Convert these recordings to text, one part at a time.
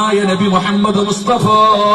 ഹബീബായ നബി മുഹമ്മദ് മുസ്തഫ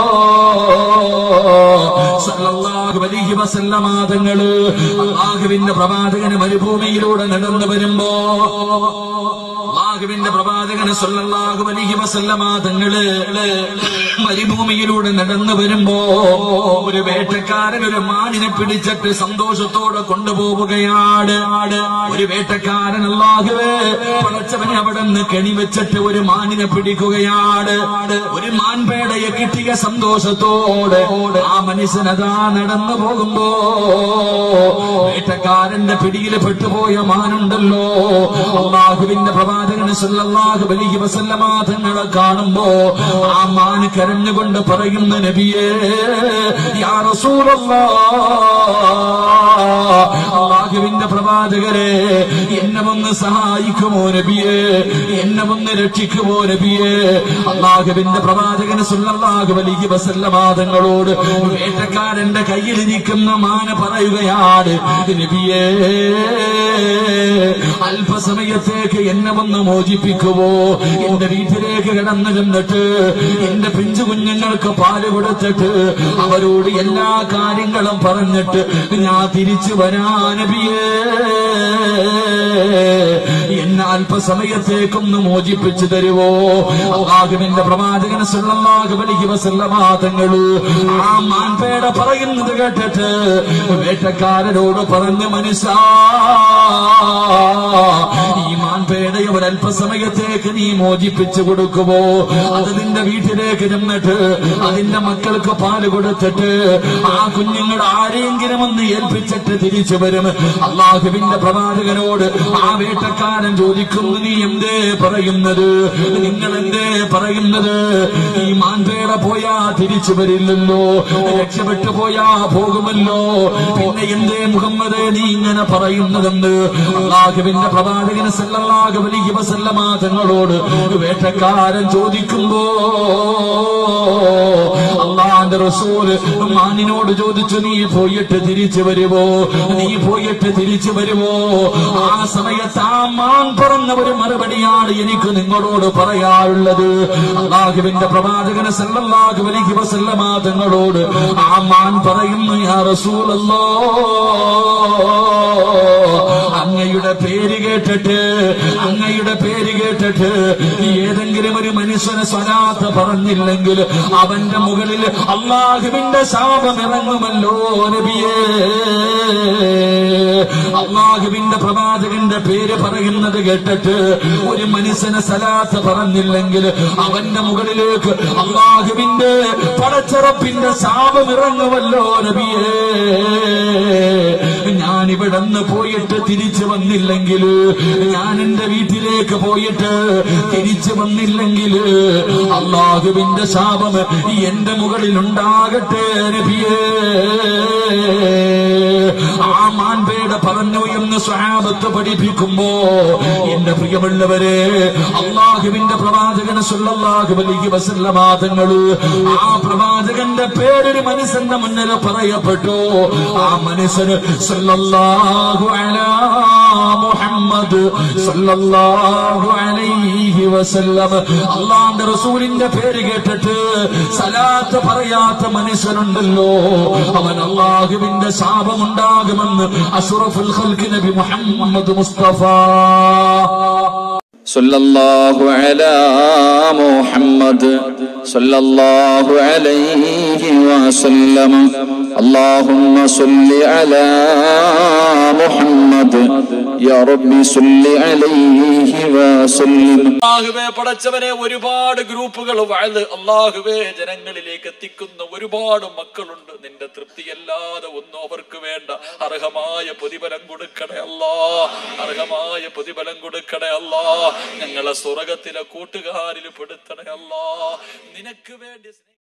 സല്ലല്ലാഹു അലൈഹി വസല്ലമ തങ്ങള് അള്ളാഹുവിന്റെ പ്രവാചകന് മരുഭൂമിയിലൂടെ നടന്നു വരുമ്പോ അള്ളാഹുവിന്റെ പ്രവാചകന് സല്ലല്ലാഹു അലൈഹി വസല്ലമ തങ്ങള് മരുഭൂമിയിലൂടെ നടന്നു വരുമ്പോ ഒരു വേട്ടക്കാരൻ ഒരു മാനിനെ പിടിച്ചിട്ട് സന്തോഷത്തോടെ കൊണ്ടുപോവുകയാണ് ഒരു വേട്ടക്കാരൻ അള്ളാഹുവേ പടച്ചവനെ അവിടെ നിന്ന് കെണി വെച്ചിട്ട് ഒരു മാനിനെ പിടിക്കുകയാണ് ഒരു മാൻപേടയെ കിട്ടിയ സന്തോഷത്തോടെ ആ മനുഷ്യനതാ നടന്നു പോകുമ്പോ വേട്ടക്കാരന്റെ പിടിയിൽ പെട്ടുപോയ മാനുണ്ടല്ലോ അള്ളാഹുവിന്റെ പ്രവാചകന് സല്ലല്ലാഹു അലൈഹി വസല്ലമ തങ്ങളെ കാണുമ്പോ ആ മാൻ കരഞ്ഞുകൊണ്ട് പറയുന്ന നബിയേ യാ റസൂലല്ലാഹ് അള്ളാഹുവിന്റെ പ്രവാചകരെ എന്നെ ഒന്ന് സഹായിക്കുമോ നബിയെ എന്നെ ഒന്ന് രക്ഷിക്കുമോ നബിയെ അള്ളാഹുവിന്റെ പ്രവാചകന് സുല്ലാഹു വലിയ വസല്ലമാതങ്ങളോട് വേട്ടക്കാരന്റെ കയ്യിലിരിക്കുന്ന മാന പറയുകയാണ് നബിയേ അല്പസമയത്തേക്ക് എന്നെ ഒന്ന് മോചിപ്പിക്കുവോ എന്റെ വീട്ടിലേക്ക് കിടന്നു ചെന്നിട്ട് എന്റെ പിഞ്ചു കുഞ്ഞുങ്ങൾക്ക് പാല് കൊടുത്തിട്ട് അവരോട് എല്ലാ കാര്യങ്ങളും പറഞ്ഞിട്ട് ഞാൻ തിരിച്ചു വരാ നബിയേ എന്നെ അല്പസമയത്തേക്കൊന്ന് മോചിപ്പിച്ചു തരുവോ അള്ളാഹുവിന്റെ പ്രവാചകൻ സല്ലല്ലാഹു അലൈഹി വസല്ലമ തങ്ങള് ആ മാൻപേട പറയുന്നത് കേട്ടിട്ട് വേട്ടക്കാരനോട് പറഞ്ഞു മനുഷ്യ ഈ മാൻപേടയെ ഒരു അല്പസമയത്തേക്ക് നീ മോചിപ്പിച്ചു കൊടുക്കുമോ അത് നിന്റെ വീട്ടിലേക്ക് ചെന്നിട്ട് അതിന്റെ മക്കൾക്ക് പാല് കൊടുത്തിട്ട് ആ കുഞ്ഞുങ്ങൾ ആരെങ്കിലും ഒന്ന് ഏൽപ്പിച്ചിട്ട് തിരിച്ചു വരും അള്ളാഹുവിന്റെ പ്രവാചകനോട് ആ വേട്ടക്കാരൻ ചോദിക്കുന്നു നീ എന്തേ പറയുന്നത് നിങ്ങൾ എന്തേ പറയുന്നത് ഈ മാൻപേട പോയാ തിരിച്ചു വരില്ലല്ലോ രക്ഷപ്പെട്ടു പോയാ പോകുമല്ലോ പിന്നെ എന്തേ മുഹമ്മദ് നീ ഇങ്ങനെ പറയുന്നതെന്ന് അള്ളാഹുവിന്റെ പ്രവാചകന് സല്ലല്ലാഹു അലൈഹി വസല്ലമ തങ്ങളോട് വേട്ടക്കാരൻ ചോദിക്കുമ്പോ അള്ളാന്റെ റസൂല് മാനിനോട് ചോദിച്ചു നീ പോയിട്ട് തിരിച്ചു വരുമോ നീ പോയിട്ട് തിരിച്ചു വരുമോ ആ സമയത്ത് ആ മാൻ പറഞ്ഞ ഒരു മറുപടിയാണ് എനിക്ക് നിങ്ങളോട് പറയാനുള്ളത് അള്ളാഹുവിന്റെ പ്രവാചകന് സല്ലല്ലാഹു അലൈഹി വസല്ലമ തങ്ങളോട് ആ മാൻ പറയുന്നു യാ റസൂലല്ലോ അങ്ങയുടെ പേര് കേട്ടിട്ട് അങ്ങയുടെ പേര് കേട്ടിട്ട് ഏതെങ്കിലും ഒരു മനുഷ്യന് സ്വലാത്ത് പറഞ്ഞില്ലെങ്കിൽ അവന്റെ മുകളിൽ അള്ളാഹുവിന്റെ ശാപം ഇറങ്ങുമല്ലോ നബിയേ അള്ളാഹുവിന്റെ പ്രവാചകന്റെ പേര് പറയുന്നത് കേട്ടിട്ട് ഒരു മനുഷ്യന് സലാത്ത് പറഞ്ഞില്ലെങ്കിൽ അവന്റെ മുകളിലേക്ക് അള്ളാഹുവിന്റെ പടച്ചറപ്പിന്റെ ശാപം ഇറങ്ങുമല്ലോ നബിയേ ഞാൻ ഇവിടെ നിന്ന് പോയിട്ട് തിരിച്ചു വന്നില്ലെങ്കിൽ ഞാൻ എന്റെ വീട്ടിലേക്ക് പോയിട്ട് തിരിച്ചു വന്നില്ലെങ്കിൽ അള്ളാഹുവിന്റെ ശാപം എന്റെ മുകളിൽ ഉണ്ടാകട്ടെ നബിയേ ആ മാൻപേട പറഞ്ഞു എന്ന് സ്വഹാബത്ത് പഠിപ്പിക്കുമ്പോ എന്റെ പ്രിയമുള്ളവരെ അള്ളാഹുവിന്റെ പ്രവാചകന് സല്ലല്ലാഹു അലൈഹി വസല്ലമ തങ്ങള് ആ പ്രവാചകന്റെ പേരൊരു മനുഷ്യന്റെ മുന്നിൽ പറയപ്പെട്ടു ആ മനുഷ്യന് സല്ലല്ലാഹു അലാ മുഹമ്മദ് സല്ലല്ലാഹു അലൈഹി വസല്ലം അള്ളാന്റെ റസൂലിന്റെ പേര് കേട്ടിട്ട് സലാത്ത് പറയാത്ത മനുഷ്യനുണ്ടല്ലോ അവൻ അള്ളാഹുവിന്റെ ശാപമുണ്ടാകുമെന്ന് അഷറഫുൽ ഖൽക്ക് നബി മുഹമ്മദ് മുസ്തഫ صلى الله على محمد صلى الله عليه وسلم اللهم صل على محمد يا رب صل عليه وسلم അള്ളാഹുവേ പടച്ചവനെ ഒരുപാട് ഗ്രൂപ്പുകൾ വാഴ്ന്ന് അള്ളാഹുവേ ജനങ്ങളിലേക്ക് എത്തിക്കുന്ന ഒരുപാട് മക്കളുണ്ട് നിന്റെ തൃപ്തിയല്ലാതെ ഒന്നും അവർക്ക് വേണ്ട അർഹമായ പ്രതിഫലം കൊടുക്കണേ അല്ലാ അർഹമായ പ്രതിഫലം കൊടുക്കണേ അല്ലാ ഞങ്ങളെ സ്വർഗത്തിലെ കൂട്ടുകാരിൽ പെടുത്തണേ അല്ലാ നിനക്ക് വേണ്ടി സ്നേഹ-